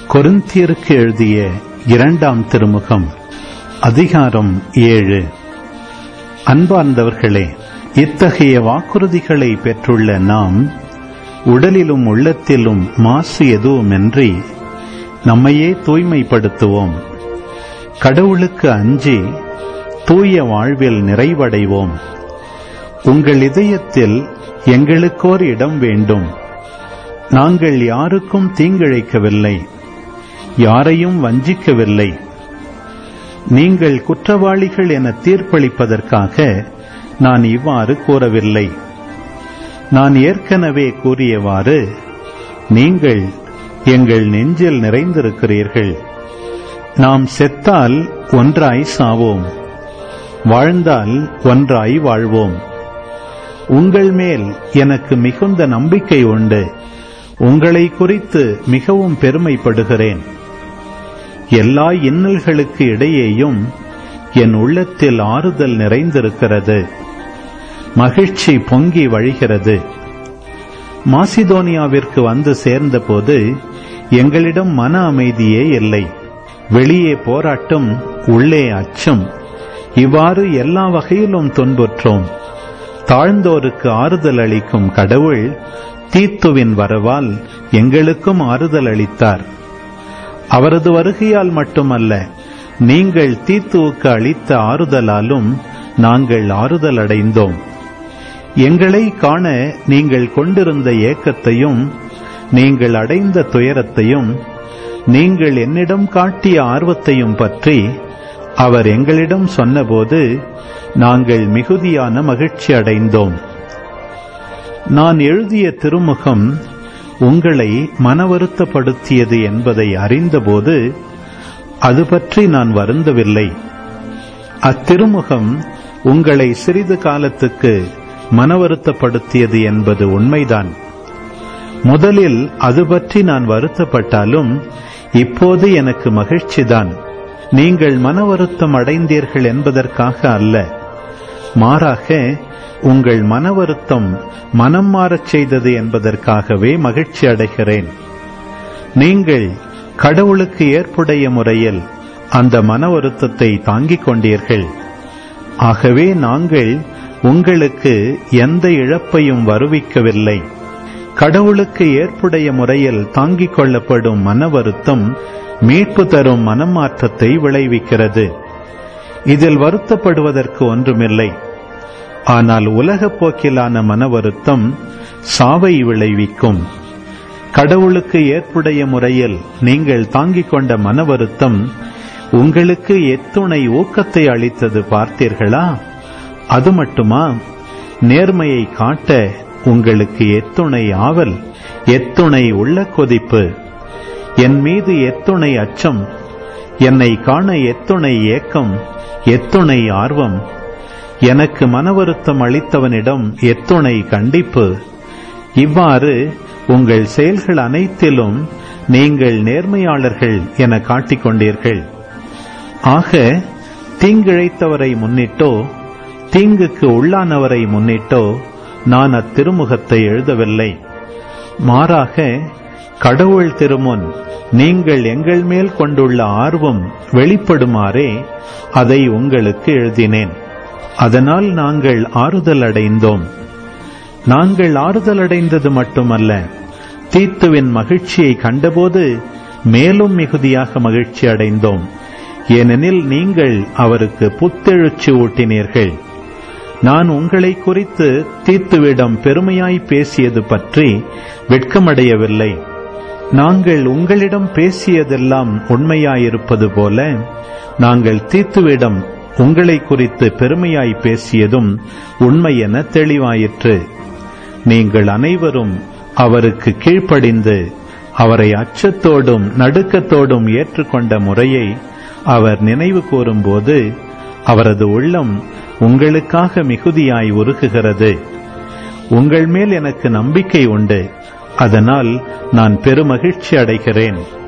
கொரிந்தியருக்கு எழுதிய இரண்டாம் திருமுகம் அதிகாரம் ஏழு அன்பார்ந்தவர்களே இத்தகைய வாக்குறுதிகளை பெற்றுள்ள நாம் உடலிலும் உள்ளத்திலும் மாசு எதுவுமின்றி நம்மையே தூய்மைப்படுத்துவோம் கடவுளுக்கு அஞ்சி தூய வாழ்வில் நிறைவடைவோம் உங்கள் இதயத்தில் எங்களுக்கோர் இடம் வேண்டும் நாங்கள் யாருக்கும் தீங்கிழைக்கவில்லை யாரையும் வஞ்சிக்கவில்லை நீங்கள் குற்றவாளிகள் என தீர்ப்பளிப்பதற்காக நான் இவ்வாறு கூறவில்லை நான் ஏற்கனவே கூறியவாறு நீங்கள் எங்கள் நெஞ்சில் நிறைந்திருக்கிறீர்கள் நாம் செத்தால் ஒன்றாய் சாவோம் வாழ்ந்தால் ஒன்றாய் வாழ்வோம் உங்கள் மேல் எனக்கு மிகுந்த நம்பிக்கை உண்டு உங்களை குறித்து மிகவும் பெருமைப்படுகிறேன் எல்லா இன்னல்களுக்கு இடையேயும் என் உள்ளத்தில் ஆறுதல் நிறைந்திருக்கிறது மகிழ்ச்சி பொங்கி வழிகிறது மாசிதோனியாவிற்கு வந்து சேர்ந்தபோது எங்களிடம் மன அமைதியே இல்லை வெளியே போராட்டம் உள்ளே அச்சம் இவ்வாறு எல்லா வகையிலும் துன்புற்றோம் தாழ்ந்தோருக்கு ஆறுதல் அளிக்கும் கடவுள் தீத்துவின் வரவால் எங்களுக்கும் ஆறுதல் அளித்தார் அவரது வருகையால் மட்டுமல்ல நீங்கள் தீத்துவுக்கு அளித்த ஆறுதலாலும் நாங்கள் ஆறுதல் அடைந்தோம் எங்களை காண நீங்கள் கொண்டிருந்த ஏக்கத்தையும் நீங்கள் அடைந்த துயரத்தையும் நீங்கள் என்னிடம் காட்டிய ஆர்வத்தையும் பற்றி அவர் எங்களிடம் சொன்னபோது நாங்கள் மிகுதியான மகிழ்ச்சி அடைந்தோம் நான் எழுதிய திருமுகம் உங்களை மனவருத்தப்படுத்தியது என்பதை அறிந்தபோது அது பற்றி நான் வருந்தவில்லை அத்திருமுகம் உங்களை சிறிது காலத்துக்கு மனவருத்தப்படுத்தியது என்பது உண்மைதான் முதலில் அது பற்றி நான் வருத்தப்பட்டாலும் இப்போது எனக்கு மகிழ்ச்சிதான் நீங்கள் மன வருத்தம் அடைந்தீர்கள் என்பதற்காக அல்ல மாறாக உங்கள் மன வருத்தம் மனம் மாறச் செய்தது என்பதற்காகவே மகிழ்ச்சி அடைகிறேன் நீங்கள் கடவுளுக்கு ஏற்புடைய முறையில் அந்த மன வருத்தத்தை தாங்கிக் கொண்டீர்கள் ஆகவே நாங்கள் உங்களுக்கு எந்த இழப்பையும் வருவிக்கவில்லை கடவுளுக்கு ஏற்புடைய முறையில் தாங்கிக் கொள்ளப்படும் மன வருத்தம் மீட்பு தரும் மனமாற்றத்தை விளைவிக்கிறது இதில் வருத்தப்படுவதற்கு ஒன்றுமில்லை ஆனால் உலகப் போக்கிலான மன வருத்தம் சாவை விளைவிக்கும் கடவுளுக்கு ஏற்புடைய முறையில் நீங்கள் தாங்கிக் கொண்ட மன வருத்தம் உங்களுக்கு எத்துணை ஊக்கத்தை அளித்தது பார்த்தீர்களா அது மட்டுமா நேர்மையை காட்ட உங்களுக்கு எத்துணை ஆவல் எத்துணை உள்ள கொதிப்பு என் மீது எத்துணை அச்சம் என்னை காண எத்துணை ஏக்கம் எத்துணை ஆர்வம் எனக்கு மனவருத்தம் அளித்தவனிடம் எத்துணை கண்டிப்பு இவ்வாறு உங்கள் செயல்கள் அனைத்திலும் நீங்கள் நேர்மையாளர்கள் என காட்டிக்கொண்டீர்கள் ஆக தீங்கிழைத்தவரை முன்னிட்டோ தீங்குக்கு உள்ளானவரை முன்னிட்டோ நான் அத்திருமுகத்தை எழுதவில்லை மாறாக கடவுள் திருமுன் நீங்கள் எங்கள் மேல் கொண்டுள்ள ஆர்வம் வெளிப்படுமாறே அதை உங்களுக்கு எழுதினேன் அதனால் நாங்கள் ஆறுதல் அடைந்தோம் நாங்கள் ஆறுதல் அடைந்தது மட்டுமல்ல தீத்துவின் மகிழ்ச்சியை கண்டபோது மேலும் மிகுதியாக மகிழ்ச்சி அடைந்தோம் ஏனெனில் நீங்கள் அவருக்கு புத்தெழுச்சி ஊட்டினீர்கள் நான் உங்களை குறித்து தீத்துவிடம் பெருமையாய் பேசியது பற்றி வெட்கமடையவில்லை நாங்கள் உங்களிடம் பேசியதெல்லாம் உண்மையாயிருப்பது போல நாங்கள் தீத்துவிடம் உங்களை குறித்து பெருமையாய் பேசியதும் உண்மை என தெளிவாயிற்று நீங்கள் அனைவரும் அவருக்கு கீழ்ப்படிந்து அவரை அச்சத்தோடும் நடுக்கத்தோடும் ஏற்றுக்கொண்ட முறையை அவர் நினைவு கூறும்போது அவரது உள்ளம் உங்களுக்காக மிகுதியாய் உருகுகிறது உங்கள் மேல் எனக்கு நம்பிக்கை உண்டு அதனால் நான் பெருமகிழ்ச்சி அடைகிறேன்